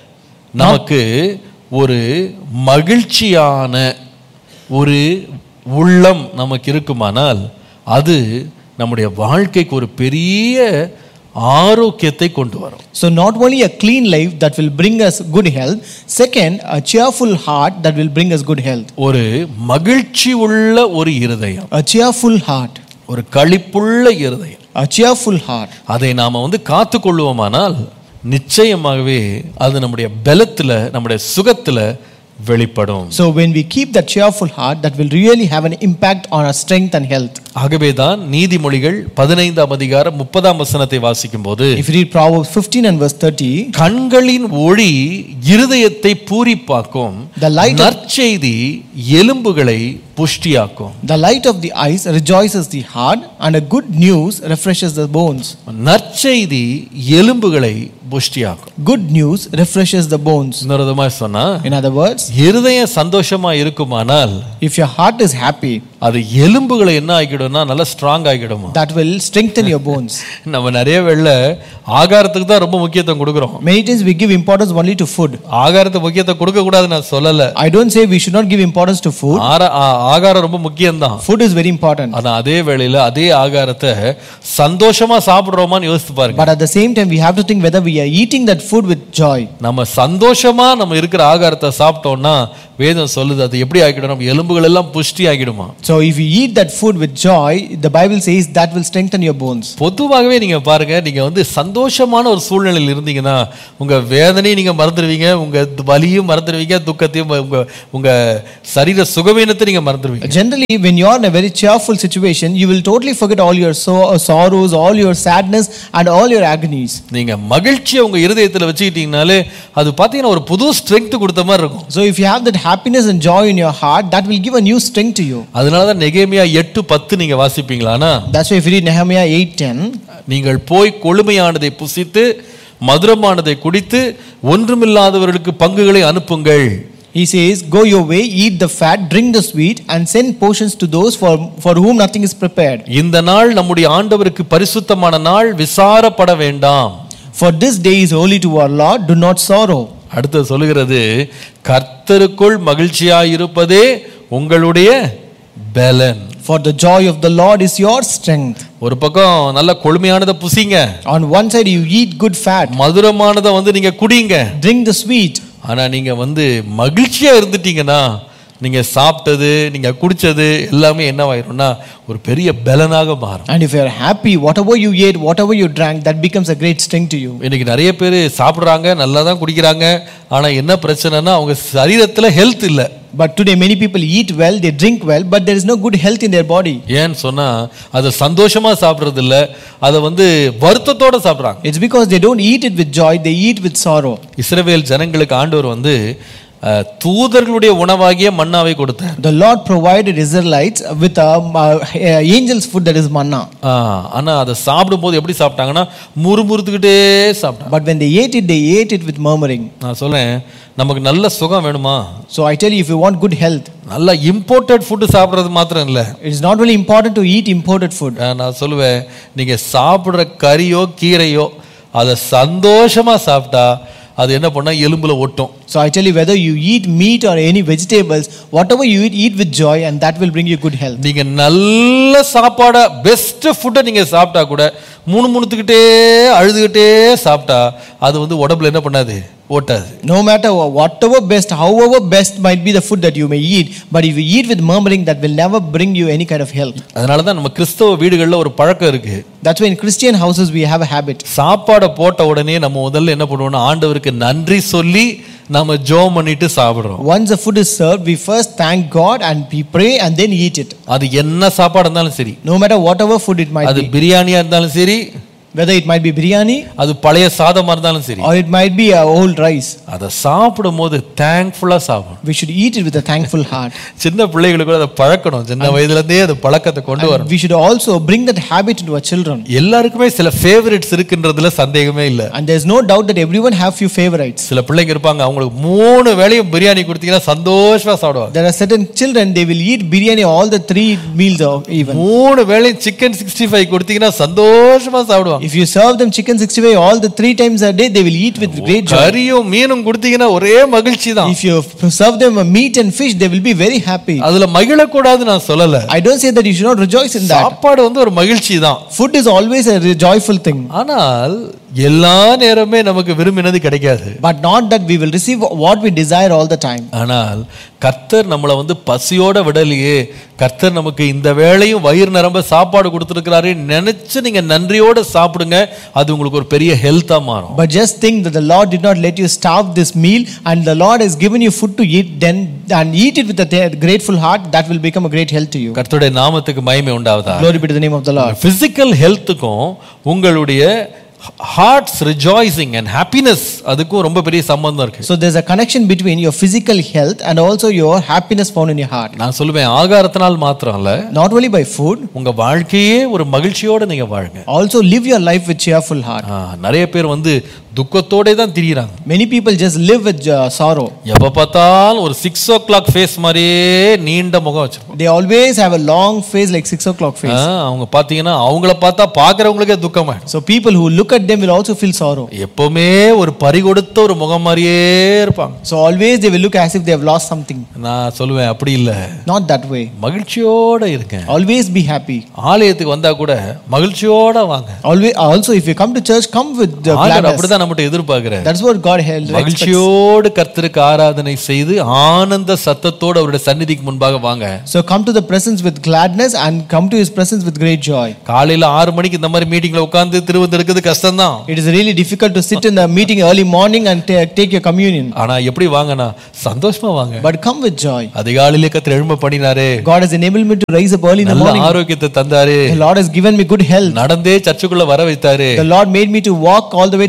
நமக்கு ஒரு மகிழ்ச்சியான ஒரு உள்ளம் நமக்கு இருக்குமானால் அது நம்முடைய வாழ்க்கைக்கு ஒரு பெரிய ஆரோக்கியத்தை கொண்டு வரும் so not only a clean life that will bring us good health, second, a cheerful heart that will bring us good health. ஒரு மகிழ்ச்சி உள்ள ஒரு இருதயம் A cheerful heart. ஒரு களிப்புள்ள இருதயம் A cheerful heart. அதை நாம வந்து காத்து கொள்வோமானால் நிச்சயமாகவே அது நம்முடைய பலத்துல நம்முடைய சுகத்துல வெளிப்படும் So when we keep that cheerful heart, that will really have an impact on our strength and health. ஆகவேதான் நீதிமொழிகள் பதினைந்தாம் அதிகாரம் முப்பதாம் வசனத்தை வாசிக்கும் போது If you read Proverbs 15 and verse 30, கண்களின் ஒளி இருதயத்தை பூரிப்பாக்கும் The light of- நற்செய்தி எலும்புகளை புஷ்டியாக்கும் the light of the eyes rejoices the heart, and a good news refreshes the bones. நற்செய்தி எலும்புகளை புஷ்டியாக்கும் Good news refreshes the bones. இன்னொரு விதமா சொன்னா In other words, இருதயம் சந்தோஷமா இருக்குமானால் if your heart is happy, அது எலும்புகளை என்ன ஆகிடும்னா நல்லா ஸ்ட்ராங் ஆகிடுமா that will strengthen your bones. நம்ம நிறைய வேளை ஆகாரத்துக்கு தான் ரொம்ப முக்கியத்துவம் கொடுக்குறோம் Many times we give importance only to food. ஆகாரத்துக்கு முக்கியத்துவம் கொடுக்க கூடாதுன்னு நான் சொல்லல I don't say we should not give importance to food. ஆர- ஆ- ஆகாரம் ரொம்ப முக்கியம்தான் Food is very important. ஆனா அதே வேளையில அதே ஆகாரத்தை சந்தோஷமா சாப்பிடுறோமான்னு யோசித்து பாருங்க But at the same time, we have to think whether we are eating that food with joy. நம்ம சந்தோஷமா நம்ம இருக்கிற ஆகாரத்தை சாப்பிட்டோம்னா வேதம் சொல்லுது அது எப்படி ஆகிடும் நம்ம எலும்புகள் எல்லாம் புஷ்டி ஆகிடுமா So if you eat that food with joy, the Bible says that will strengthen your bones. பொதுவாகவே நீங்க பாருங்க நீங்க வந்து சந்தோஷமான ஒரு சூழ்நிலையில் இருந்தீங்கன்னா உங்க வேதனையும் நீங்க மறந்துடுவீங்க உங்க வலியும் மறந்துடுவீங்க துக்கத்தையும் உங்க உங்க சரீர சுகவீனத்தை நீங்க மறந்துடுவீங்க Generally, when you are in a very cheerful situation, you will totally forget all your so- sorrows, all your sadness, and all your agonies. நீங்க மகிழ்ச்சியை உங்க இருதயத்துல வச்சுக்கிட்டீங்கனாலே அது பார்த்தீங்கன்னா ஒரு புது ஸ்ட்ரென்த் கொடுத்த மாதிரி இருக்கும் So if you have that happiness and joy in your heart, that will give a new strength to you. அதனால தான் நெகேமியா எட்டு பத்து நீங்க வாசிப்பீங்களானா That's why if you read Nehemiah 8:10, நீங்கள் போய் கொழுமையானதை புசித்து மதுரமானதை குடித்து ஒன்றுமில்லாதவர்களுக்கு பங்குகளை அனுப்புங்கள் He says, Go your way, eat the fat, drink the sweet, and send portions to those for, for whom nothing is prepared. இந்த நாள் நம்முடைய ஆண்டவருக்கு பரிசுத்தமான நாள் விசாரப்பட வேண்டாம் For this day is holy to our Lord, do not sorrow. அடுத்து சொல்லுகிறது கர்த்தருக்குள் மகிழ்ச்சியாயிருப்பதே உங்களுடைய பலன் For the joy of the Lord is your strength. ஒரு பக்கம் நல்ல கொழுமையானதை புசிங்க On one side, you eat good fat, மதுரமானதை வந்து நீங்க குடிங்க drink the sweet. ஆனா நீங்க வந்து மகிழ்ச்சியா இருந்துட்டீங்கன்னா நீங்க சாப்பிட்டது நீங்க குடிச்சது எல்லாமே என்னவாயிரும்னா ஒரு பெரிய பலனாக மாறும் And if you are happy, whatever you ate, whatever you drank, that becomes a great strength to you. இன்னைக்கு நிறைய பேர் சாப்பிட்றாங்க நல்லா தான் குடிக்கிறாங்க ஆனா என்ன பிரச்சனைனா அவங்க சரீரத்துல ஹெல்த் இல்லை But today, many people eat well, they drink well, but there is no good health in their body. ஏன்னு சொன்னா அதை சந்தோஷமா சாப்பிட்றது இல்ல அதை வந்து வருத்தத்தோட சாப்பிட்றாங்க It's because they don't eat it with joy, they eat with sorrow. இஸ்ரவேல் ஜனங்களுக்கு ஆண்டவர் வந்து அஹ், தூதர்களுடைய உணவாகிய மன்னாவை கொடுத்தார் The Lord provided Israelites with a uh, angel's food that is manna. ஆ, ஆனா அதை சாப்பிடும்போது எப்படி சாப்பிட்டாங்கன்னா முறுமுறுத்துக்கிட்டே சாப்பிட்டாங்க But when they ate it, they ate it with murmuring. நான் சொல்றேன் நமக்கு நல்ல சுகம் வேணுமா So I tell you, if you want good health, நல்ல இம்போர்ட்டட் ஃபுட்டு சாப்பிட்றது மாத்திரம் இல்லை it is not only important to eat imported food. நான் சொல்லுவேன் நீங்க சாப்பிட்ற கறியோ கீரையோ அதை சந்தோஷமா சாப்பிட்டா அது என்ன பண்ணா எலும்புல ஒட்டும் So I tell you, whether you eat meat or any vegetables, whatever you eat, eat with joy, and that will bring you good health. நீங்க நல்ல சாப்பாடை பெஸ்ட் ஃபுட்டை நீங்க சாப்பிட்டா கூட மூணு முணுத்துக்கிட்டே அழுதுகிட்டே சாப்பிட்டா அது வந்து உடம்புல என்ன பண்ணாது ஓட்டாது No matter wha- whatever best, however best might be the food that you may eat, but if you eat with murmuring, that will never bring you any kind of health. அதனால தான் நம்ம கிறிஸ்தவ வீடுகளில் ஒரு பழக்கம் இருக்கு That's why in Christian houses we have a habit. சாப்பாடை போட்ட உடனே நம்ம முதல்ல என்ன பண்ணுவோம்னா ஆண்டவருக்கு நன்றி சொல்லி நம்ம ஜோம் பண்ணிட்டு சாப்பிடுறோம் Once the food is served, we first thank God and we pray and then eat it. அது என்ன சாப்பாடு இருந்தாலும் சரி No matter whatever food it might அது be, பிரியாணியா இருந்தாலும் சரி whether it might be biryani அது பழைய சாதமா இருந்தாலும் சரி or it might be a old rice, அதை சாப்பிடும் போது தேங்க்ஃபுல்லா சாப்பிடணும் we should eat it with a thankful heart. சின்ன பிள்ளைகளுக்கு அதை பழக்கணும் சின்ன வயதுல இருந்தே அந்த பழக்கத்தை கொண்டு And வரணும் we should also bring that habit into our children. எல்லாருக்குமே சில ஃபேவரட்ஸ் இருக்குன்றதுல சந்தேகமே இல்லை And there's no doubt that everyone have few favorites. சில பிள்ளைங்க இருப்பாங்க அவங்களுக்கு மூணு வேளையும் பிரியாணி கொடுத்தீங்கன்னா சந்தோஷமா சாப்பிடுவாங்க There are certain children, they will eat biryani all the three meals of even. மூணு வேளையும் சிக்கன் சிக்ஸ்டி ஃபைவ் கொடுத்தீங்கன்னா சந்தோஷமா சாப்பிடுவாங்க If you serve them chicken 65 all the three times a day, they will eat with great joy. கறியும் மீனும் கொடுத்தீங்கன்னா ஒரே மகிழ்ச்சி தான் If you serve them a meat and fish, they will be very happy. அதுல மகிழக்கூடாது நான் சொல்லல I don't say that you should not rejoice in that. சாப்பாடு வந்து ஒரு மகிழ்ச்சி தான் Food is always a re- joyful thing, ஆனால் எல்லா நேரமே நமக்கு விரும்பினது கிடைக்காது but not that we will receive what we desire all the time. ஆனால் கர்த்தர் நம்மளை வந்து பசியோட விடலையே கர்த்தர் நமக்கு இந்த வேளையும் வயிறு நிரம்ப சாப்பாடு கொடுத்துருக்கிறாரு நினைச்சு நீங்க நன்றியோட சாப்பிடுங்க அது உங்களுக்கு ஒரு பெரிய ஹெல்த்தா மாறும் But just think that the Lord did not let you starve this meal, and the Lord has given you food to eat, then and eat it with a th- grateful heart. That will become a great health to you. கர்த்தருடைய நாமத்துக்கு மகிமை உண்டாவதா Glory be to the name of the Lord. Physical ஹெல்த்துக்கும் உங்களுடைய hearts rejoicing and happiness அதுக்கும் ரொம்ப பெரிய சம்பந்தம் இருக்கு So there's a connection between your physical health and also your happiness found in your heart. நான் சொல்லுவேன் ஆகாரத்தினால் மாத்திரம் இல்ல Not only by food, உங்க வாழ்க்கையே ஒரு மகிழ்ச்சியோட நீங்க வாழுங்க also live your life with cheerful heart. ஆ, நிறைய பேர் வந்து துக்கத்தோட தான் திரியிறாங்க Many people just live with uh, sorrow. எப்ப பார்த்தாலும் ஒரு சிக்ஸ் ஓ கிளாக் ஃபேஸ் மாதிரியே நீண்ட முகம் வச்சிருப்பாங்க They always have a long face like six o'clock ah, face. அவங்க பாத்தீங்கன்னா அவங்கள பார்த்தா பாக்குறவங்களுக்கே துக்கமாயிடும் So people who look at them will also feel sorrow. எப்பவுமே ஒரு பறிகொடுத்த ஒரு முகம் மாதிரியே இருப்பாங்க So always they will look as if they have lost something. நான் சொல்லுவேன் அப்படி இல்ல Not that way. மகிழ்ச்சியோட இருக்கேன் Always be happy. ஆலயத்துக்கு வந்தா கூட மகிழ்ச்சியோட வாங்க Always also if you come to church, come with the ஆண்டவர் gladness. அப்படிதான் நம்மகிட்ட எதிர்பார்க்கிறார் That's what God held. expects. மகிழ்ச்சியோடு கர்த்தருக்கு ஆராதனை செய்து ஆனந்த சத்தத்தோடு அவருடைய சந்நிதிக்கு முன்பாக வாங்க So come to the presence with gladness and come to his presence with great joy. காலையில ஆறு மணிக்கு இந்த மாதிரி மீட்டிங்ல உட்கார்ந்து திருவந்தெடுக்கிறது கஷ்டம்தான் It is really difficult to sit in the meeting early morning and ta- take your communion. ஆனா எப்படி வாங்கனா சந்தோஷமா வாங்க But come with joy. அதிகாலையிலே கத்திர எழும்ப பண்ணினாரு God has enabled me to rise up early in the நல்ல morning. ஆரோக்கியத்தை தந்தாரு The Lord has given me good health. நடந்தே சர்ச்சுக்குள்ள வர வைத்தாரு The Lord made me to walk all the way to church.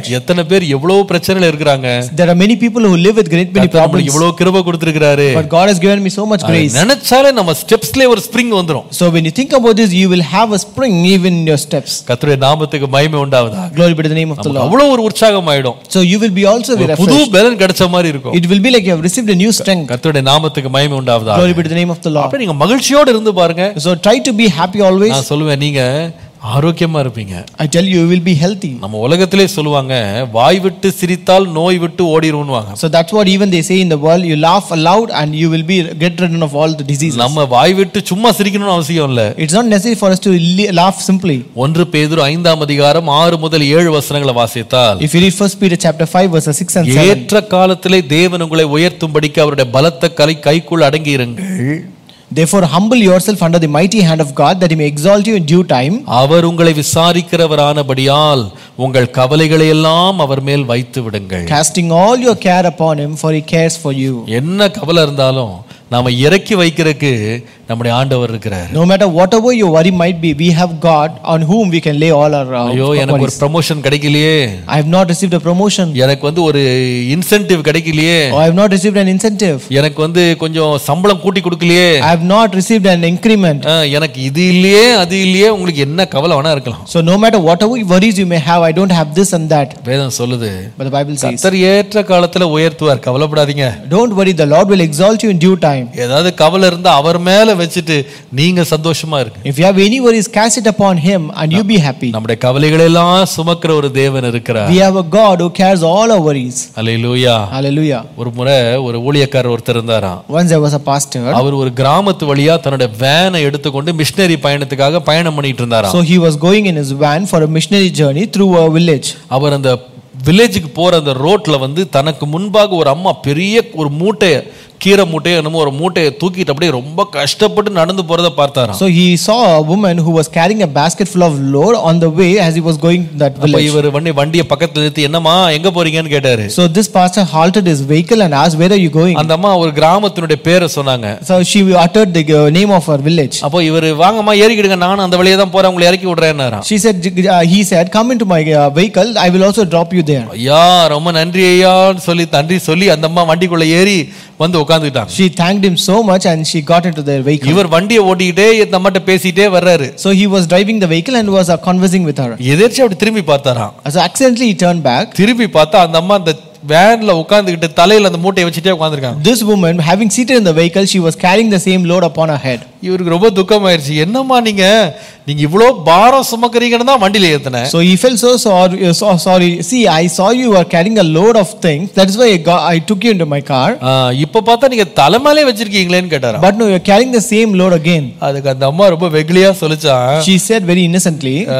church. எத்தனை பேர் எவ்வளவு பிரச்சனையில இருக்கிறாங்க There are many people who live with great many கர்த்தர் நம்மளுக்கு problems. இவ்வளவு கிருபை கொடுத்திருக்கிறாரு But God has given me so much அதை grace. நினைச்சாலே நம்ம ஸ்டெப்ஸ்லயே ஒரு ஸ்ப்ரிங் வந்துரும் So when you think about this, you will have a spring even in your steps. கர்த்தருடைய நாமத்துக்கு மகிமை உண்டாவதா Glory be to the name of the Lord. அவ்வளவு ஒரு உற்சாகம் ஆயிடும் So you will be also very புது refreshed. பலன் கிடைச்ச மாதிரி இருக்கும் It will be like you have received a new strength. கர்த்தருடைய நாமத்துக்கு மகிமை உண்டாவதா Glory be to the name of the Lord. அப்ப நீங்க மகிழ்ச்சியோட இருந்து பாருங்க So try to be happy always. நான் சொல்லுவேன் நீங்க ஆரோக்கியமா இருப்பீங்க I tell you, you will be healthy. நம்ம உலகத்திலே சொல்லுவாங்க வாய் விட்டு சிரித்தால் நோய் விட்டு ஓடிடுவாங்க So that's what even they say in the world. You laugh aloud and you will be get rid of all the diseases. நம்ம வாய் விட்டு சும்மா சிரிக்கணும்னு அவசியம் இல்ல It's not necessary for us to li- laugh simply. ஒன்று பேதுரு ஐந்தாம் அதிகாரம் ஆறு முதல் ஏழு வசனங்களை வாசித்தால் If you read First Peter chapter 5 verses 6 and 7. ஏற்ற காலத்திலே தேவன் உங்களை உயர்த்தும்படிக்கு அவருடைய பலத்த கலை கைக்குள் அடங்கி இருங்கள் Therefore humble yourself under the mighty hand of God that he may exalt you in due time. அவர் உங்களை விசாரிக்கிறவரானபடியால் உங்கள் கவலைகளை எல்லாம் அவர் மேல் வைத்து விடுங்கள் Casting all your care upon him for he cares for you. என்ன கவலை இருந்தாலும் நாம இறக்கி வைக்கிறதுக்கு நம்முடைய ஆண்டவர் இருக்கிறார் No matter whatever your worry might be, we have God on whom we can lay all our, uh, ஐயோ our எனக்கு ஒரு worries. ப்ரமோஷன் கிடைக்கலையே I have not received a promotion எனக்கு வந்து ஒரு இன்சென்டிவ் கிடைக்கலையே or I have not received an incentive. எனக்கு வந்து கொஞ்சம் சம்பளம் கூட்டி கொடுக்கலையே I have not received an increment. ஆ, எனக்கு இது இல்லையே அது இல்லையே உங்களுக்கு என்ன கவலை வேணா இருக்கலாம் So no matter whatever worries you may have, I don't have this and that. வேதம் சொல்லுது But the Bible says, கர்த்தர் ஏற்ற காலத்துல உயர்த்துவார் கவலைப்படாதீங்க don't worry, the Lord will exalt you in due time. ஏதாவது கவலை இருந்தா அவர் மேல வச்சுட்டு நீங்க சந்தோஷமா இருக்கு If you have any worries, cast it upon him and you be happy. நம்முடைய கவலைகளை எல்லாம் சுமக்கிற ஒரு தேவன் இருக்கிறார் We have a God who cares all our worries. Hallelujah Hallelujah. ஒரு முறை ஒரு ஊழியக்காரர் ஒருத்தர் இருந்தாராம் Once there was a pastor. அவர் ஒரு கிராமத்து வழியா தன்னுடைய வேனை எடுத்துக்கொண்டு மிஷினரி பயணத்துக்காக பயணம் பண்ணிட்டு இருந்தாராம் So he was going in his van for a missionary journey through a village. அவர் அந்த வில்லேஜுக்கு போற அந்த ரோட்ல வந்து தனக்கு முன்பாக ஒரு அம்மா பெரிய ஒரு மூட்டைய கீரை மூட்டையை என்னமோ ஒரு மூட்டையை தூக்கிட்டு அப்படியே ரொம்ப கஷ்டப்பட்டு நடந்து போறத பார்த்தாராம் So he saw a woman who was carrying a basket full of load on the way as he was going to that அப்ப village. இவர் வண்டி வண்டியை பக்கத்துல நிறுத்தி என்னம்மா எங்க போறீங்கன்னு கேட்டாரு So this pastor halted his vehicle and asked, Where are you going? அந்த அம்மா ஒரு கிராமத்தினுடைய பேரை சொன்னாங்க So she uttered the uh, name of her village. அப்போ இவர் வாங்கம்மா ஏறிக்கிடுங்க நானும் அந்த வழியா தான் போறேன் உங்களை இறக்கி விடுறேன்னாராம் She said, uh, He said, Come into my uh, vehicle, I will also drop you there. ஐயா ரொம்ப நன்றி ஐயான்னு சொல்லி நன்றி சொல்லி அந்த அம்மா வண்டிக்குள்ள ஏறி வந்து உட்காந்துக்கிட்டாங்க She thanked him so much and she got into their vehicle. இவர் வண்டியை ஓட்டிக்கிட்டே இந்த அம்மாட்ட பேசிட்டே வர்றாரு So he was driving the vehicle and was uh, conversing with her. எதிர்ச்சி அப்படி திரும்பி பார்த்தாராம் So accidentally he turned back. திரும்பி பார்த்தா அந்த அம்மா அந்த வேன்ல உட்காந்துக்கிட்டு தலையில அந்த மூட்டையை வச்சுட்டே உட்காந்துருக்காங்க This woman, having seated in the vehicle, she was carrying the same load upon her head. இவருக்கு ரொம்ப துக்கமாயிருச்சு என்னம்மா நீங்க நீங்க இவ்வளோ பாரம் சுமக்கிறீங்கன்னு தான் வண்டியில ஏத்தினேன் So he felt so sorry. uh, So sorry. See, I saw you were carrying a load of things. That is why I, got, I took you into my car. ஆ, இப்ப பார்த்தா நீங்க தலைமையிலே வச்சிருக்கீங்களேன்னு கேட்டாராம் But no, you're carrying the same load again. அதுக்கு அந்த அம்மா ரொம்ப வெகுளியா சொல்லிச்சான் She said very innocently, ஆ,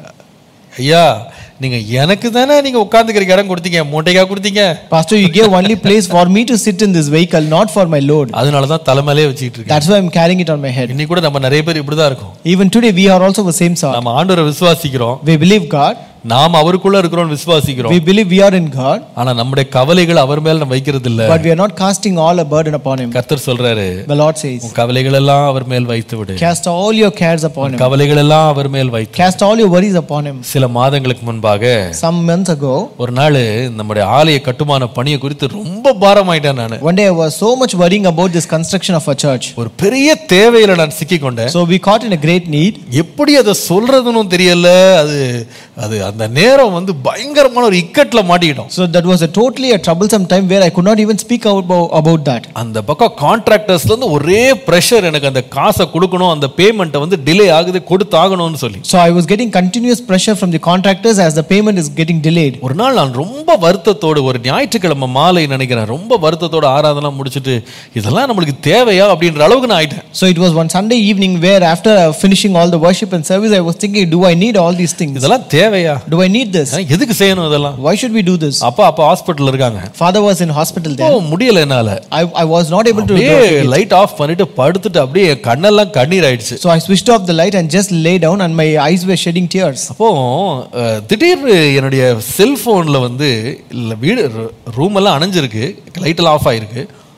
ஐயா நீங்க எனக்கு தானே நீங்க உட்காந்துக்கிறதுக்கு இடம் கொடுத்தீங்க மூட்டைக்கா கொடுத்தீங்க Pastor, you gave only place for me to sit in this vehicle, not for my load. அதனால தான் தலைமையிலே வச்சுக்கிட்டு இருக்கேன் That's why I'm carrying it on my head. இன்னைக்கு கூட நம்ம நிறைய பேர் இப்படிதான் இருக்கும் Even today, we are also the same sort. நம்ம ஆண்டவரை விசுவாசிக்கிறோம் We believe God. நாம் அவருக்குள்ள இருக்கிறோம்னு விசுவாசிக்கிறோம் We believe we are in God. ஆனா நம்முடைய கவலைகள் அவர் மேல நம்ம வைக்கிறது இல்ல But we are not casting all a burden upon Him. கர்த்தர் சொல்றாரு The Lord says, உன் கவலைகள் எல்லாம் அவர் மேல் வைத்து விடு Cast all your cares upon Him. கவலைகள் எல்லாம் அவர் மேல் வைத்து Cast all your worries upon Him. சில மாதங்களுக்கு முன்பாக Some months ago, ஒரு நாள் நம்முடைய ஆலய கட்டுமான பணியை குறித்து ரொம்ப பாரமாயிட்டேன் நான் one day I was so much worrying about this construction of a church. ஒரு பெரிய தேவையில நான் சிக்கிக் கொண்டேன் So we caught in a great need. எப்படி அதை சொல்றதுன்னு தெரியல அது அது அந்த நேரம் வந்து பயங்கரமான ஒரு இக்கட்ல மாட்டிக்கிட்டோம் So that was a totally a troublesome time where I could not even speak out about, about that. அந்த பக்கம் கான்ட்ராக்டர்ஸ்ல இருந்து ஒரே ப்ரெஷர் எனக்கு அந்த காசை கொடுக்கணும் அந்த பேமெண்ட்டை வந்து டிலே ஆகுது கொடுத்து ஆகணும்னு சொல்லி So I was getting continuous pressure from the contractors as the payment is getting delayed. ஒரு நாள் நான் ரொம்ப வருத்தத்தோடு ஒரு ஞாயிற்றுக்கிழமை மாலை நினைக்கிறேன் ரொம்ப வருத்தத்தோட ஆராதனை முடிச்சிட்டு இதெல்லாம் நம்மளுக்கு தேவையா அப்படின்ற அளவுக்கு நான் ஆயிட்டேன் So it was one Sunday evening where after uh, finishing all the worship and service, I was thinking, do I need all these things? இதெல்லாம் தேவையா Do I need this? அஹ் எதுக்கு செய்யணும் இதெல்லாம் Why should we do this? அப்பா அப்பா hospital இருக்காங்க Father was in hospital O then. முடியல என்னால I, I was not able to. அப்படியே லைட் ஆஃப் பண்ணிட்டு படுத்துட்டு அப்படியே என் கண்ணெல்லாம் கண்ணீர் ஆயிடுச்சு So I switched off the light and just lay down, and my eyes were shedding tears. அப்போ அஹ், திடீர்னு என்னுடைய செல்போன்ல வந்து இல்ல வீடு ரூம் எல்லாம் அணைஞ்சிருக்கு லைட் எல்லாம் ஆஃப் ஆயிருக்கு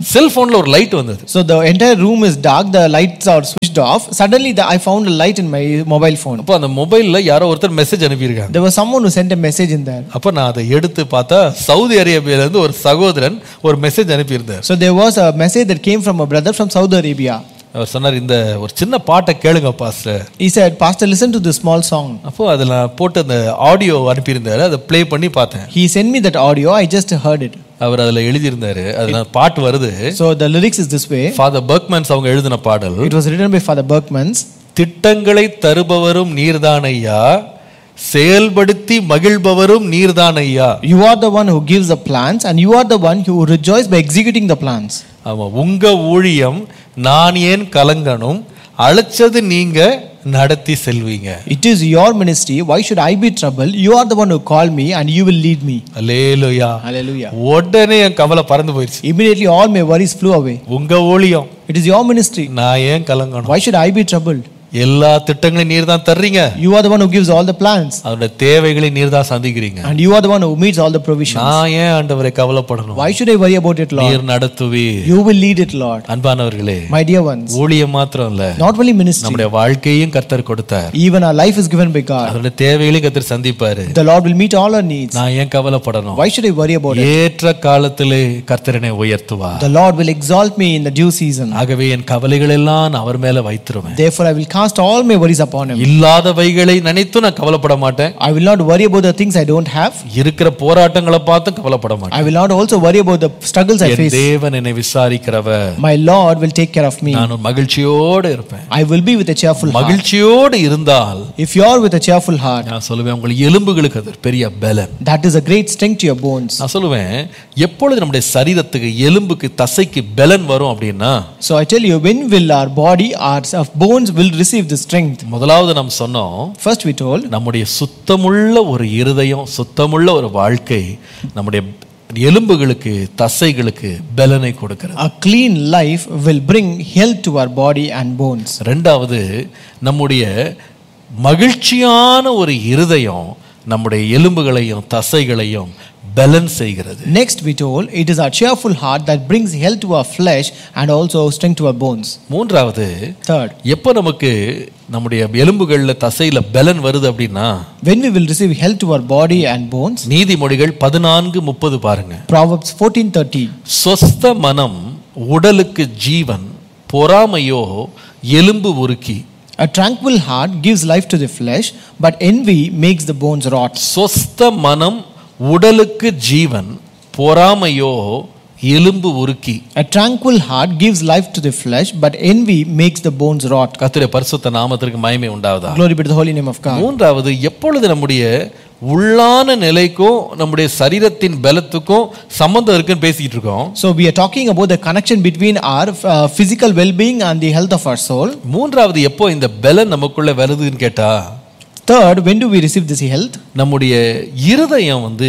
செல்போன்ல ஒரு லைட் வந்தது So the entire room is dark, the lights are switched off. Suddenly the, I found a light in my mobile phone. அப்போ அந்த மொபைல்ல யாரோ ஒருத்தர் மெசேஜ் அனுப்பியிருக்காங்க There was someone who sent a message in there. அப்போ நான் அதை எடுத்து பார்த்தா சவுதி அரேபியால இருந்து ஒரு சகோதரன் ஒரு மெசேஜ் அனுப்பியிருந்தார் So there was a message that came from a brother from Saudi Arabia. அவர் சொன்னார் இந்த ஒரு சின்ன பாட்டை கேளுங்க pastor He said, Pastor, listen to this small song. அப்போ அதில் நான் போட்டு அந்த ஆடியோ அனுப்பியிருந்தாரு அதை ப்ளே பண்ணி பார்த்தேன் He sent me that audio, I just heard it. அவர் அதில் எழுதியிருந்தாரு அதில் பாட்டு வருது So the lyrics is this way. Father Bergmans அவங்க எழுதின பாடல் It was written by Father Berkmans. திட்டங்களை தருபவரும் நீர்தானையா செயல்படுத்தி மகிழ்பவரும் நீர்தானையா You are the one who gives the plans, and you are the one who rejoice by executing the plans. ஆமா உங்க ஊழியம் நான் ஏன் கலங்கணும் அழைச்சது நீங்க நடத்தி செல்வீங்க It is your ministry. Why should I be troubled? You are the one who called me, and you will lead me. அல்லேலுயா Hallelujah. உடனே என் கவலை பறந்து போயிடுச்சு Immediately, all my worries flew away. உங்க ஊழியம் It is your ministry. நான் ஏன் கலங்கணும் Why should I be troubled? எல்லா திட்டங்களையும் நீர் தான் தர்றீங்க You are the one who gives all the plans, அதோட தேவைகளை நீர் தான் சந்திக்கிறீங்க and you are the one who meets all the provisions. நான் ஏன் ஆண்டவரை கவலைப்படணும் Why should I worry about it, Lord? நீர் நடத்துவி You will lead it, Lord. அன்பானவர்களே My dear ones, ஊழியம் மாத்திரம் இல்ல not only ministry, நம்முடைய வாழ்க்கையும் கர்த்தர் கொடுத்தார் even our life is given by God. அதோட தேவைகளையும் கர்த்தர் சந்திப்பாரு The Lord will meet all our needs. நான் ஏன் கவலைப்படணும் Why should I worry about it? ஏற்ற காலத்திலே கர்த்தரனை உயர்த்துவார் The Lord will exalt me in the due season. ஆகவே என் கவலைகள் எல்லாம் நான் அவர் மேல வைத்திருவேன் Therefore, I will cast all my worries upon Him. இல்லாதவைகளை நினைத்தும் நான் கவலைப்பட மாட்டேன் I will not worry about the things I don't have. இருக்கிற போராட்டங்களை பார்த்தும் கவலைப்பட மாட்டேன் I will not also worry about the struggles I N face. தேவன் என்னை விசாரிக்கிறவர் My Lord will take care of me. நான் ஒரு மகிழ்ச்சியோடு இருப்பேன் I will be with a cheerful heart. மகிழ்ச்சியோடு இருந்தால் If you are with a cheerful heart, நான் சொல்லுவேன் உங்கள் எலும்புகளுக்கு அது பெரிய பலன் that is a great strength to your bones. நான் சொல்லுவேன் எப்பொழுது நம்முடைய சரீரத்துக்கு எலும்புக்கு தசைக்கு பலன் வரும் அப்படின்னா So I tell you, when will our body, our of bones will receive the strength? முதலாவது நாம் சொன்னோம் First, we told நம்முடைய சுத்தமுள்ள ஒரு இருதயம் சுத்தமுள்ள ஒரு வாழ்க்கை நம்முடைய எலும்புகளுக்கு தசைகளுக்கு பலனை கொடுக்கிறது a clean life will bring health to our body and bones. ரெண்டாவது நம்முடைய மகிழ்ச்சியான ஒரு இருதயம் நம்முடைய எலும்புகளையும் தசைகளையும் பலன் செய்கிறது Next, we told it is our cheerful heart that brings health to our flesh and also strength to our bones. மூன்றாவது Third, எப்போ நமக்கு நம்முடைய எலும்புகள்ல தசையில பலன் வருது அப்படின்னா when we will receive health to our body and bones, நீதிமொழிகள் பதினான்கு முப்பது பாருங்க Proverbs 14:30. சொஸ்த மனம் உடலுக்கு ஜீவன் பொறாமையோ எலும்பு உருக்கி A tranquil heart gives life to the flesh, but envy makes the bones rot. சொஸ்த மனம் உடலுக்கு ஜீவன் பொறாமையோ எலும்பு உருக்கி A tranquil heart gives life to the flesh, but envy makes the bones rot. கர்த்தருடைய பரிசுத்த நாமத்திற்கு மகிமை உண்டாவதா Glory be to the holy name of God. மூன்றாவது எப்பொழுது நம்முடைய உள்ளான நிலைக்கும் நம்முடைய சரீரத்தின் பலத்துக்கும் சம்பந்தம் இருக்குன்னு பேசிக்கிட்டு இருக்கோம் So we are talking about the connection between our uh, physical well-being and the health of our soul. மூன்றாவது எப்போ இந்த பலன் நமக்குள்ள வருதுன்னு கேட்டா Third, when do we receive this health? நம்முடைய இருதயம் வந்து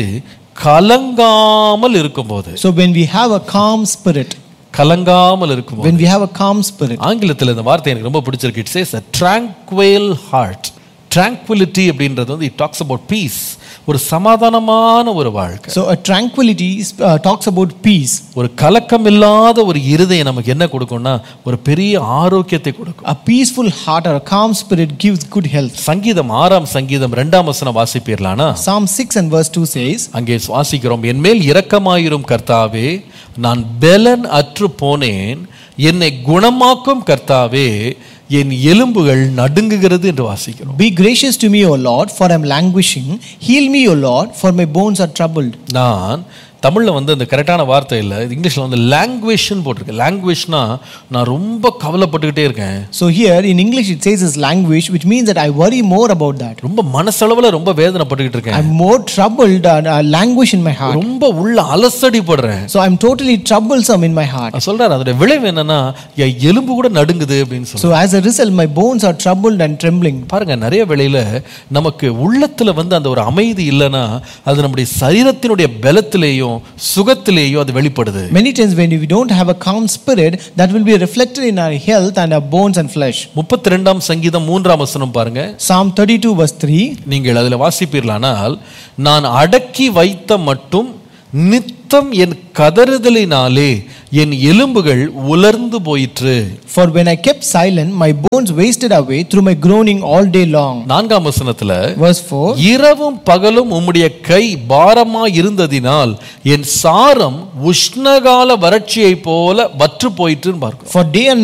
கலங்காமல் இருக்கும்போது So when we have a calm spirit, கலங்காமல் இருக்கும்போது when we have a calm spirit, ஆங்கிலத்தில் இந்த வார்த்தை எனக்கு ரொம்ப பிடிச்சிருக்கு it says a tranquil heart tranquility அப்படின்றது வந்து இட் டாக்ஸ் அபவுட் பீஸ் ஒரு சமாதானமான ஒரு வாழ்க்கை so a tranquility uh, talks about peace. ஒரு கலக்கம் இல்லாத ஒரு இருதயம் நமக்கு என்ன கொடுக்கும்னா ஒரு பெரிய ஆரோக்கியத்தை கொடுக்கும் A peaceful heart or a calm spirit gives good health. சங்கீதம் ஆறாம் சங்கீதம் ரெண்டாம் வசனம் வாசிப்பீர்களானா Psalm 6 and verse 2 says, அங்கே வாசிக்கிறோம் என் மேல் இரக்கமாயிரும் கர்த்தாவே நான் பெலன் அற்று போனேன் என்னை குணமாக்கும் கர்த்தாவே என் எலும்புகள் நடுங்குகிறது என்று வாசிக்கிறோம் Be gracious to me, O Lord, for I am languishing. Heal me, O Lord, for my bones are troubled. நான் தமிழ்ல வந்து அந்த கரெக்டான வார்த்தை இல்லை இது இங்கிலீஷ்ல வந்து லாங்குவேஜ்னு போட்டிருக்கு லாங்குவேஜ்னா நான் ரொம்ப கவலைப்பட்டுக்கிட்டே இருக்கேன் So here in English it says is languish, which means that I worry more about that. ரொம்ப மனசளவுல ரொம்ப வேதனைப்பட்டுக்கிட்டு இருக்கேன் I'm more troubled and uh, languish in my heart. ரொம்ப உள்ள அலசடி படுறேன் So I'm totally troublesome in my heart. நான் சொல்றாரு அதோட விளைவு என்னன்னா என் எலும்பு கூட நடுங்குது அப்படின்னு சொல்லி So as a result, my bones are troubled and trembling. பாருங்க நிறைய வேளையில நமக்கு உள்ளத்துல வந்து அந்த ஒரு அமைதி இல்லைன்னா அது நம்முடைய சரீரத்தினுடைய பலத்திலேயும் சுகத்திலேயும் அது வெளிப்படுது Many times when we don't have a calm spirit, that will be reflected in our health and our bones and flesh. முப்பத்தி ரெண்டாம் சங்கீதம் மூன்றாம் வசனம் பாருங்க Psalm 32 verse 3. நீங்கள் அதில் வாசிப்பீர்களானால் நான் அடக்கி வைத்த மட்டும் நித்தம் என் கதறுதலினாலே என் எலும்புகள் உலர்ந்து போயிற்று For when I kept silent, my bones wasted away through my groaning all day long. நான்காம் வசனத்துல Verse 4 இரவும் பகலும் உம்முடைய கை பாரமா இருந்ததினால் என் சாரம் உஷ்ணகால வறட்சியை போல வற்று போயிற்றுன்னு பார்க்கிறோம் For day and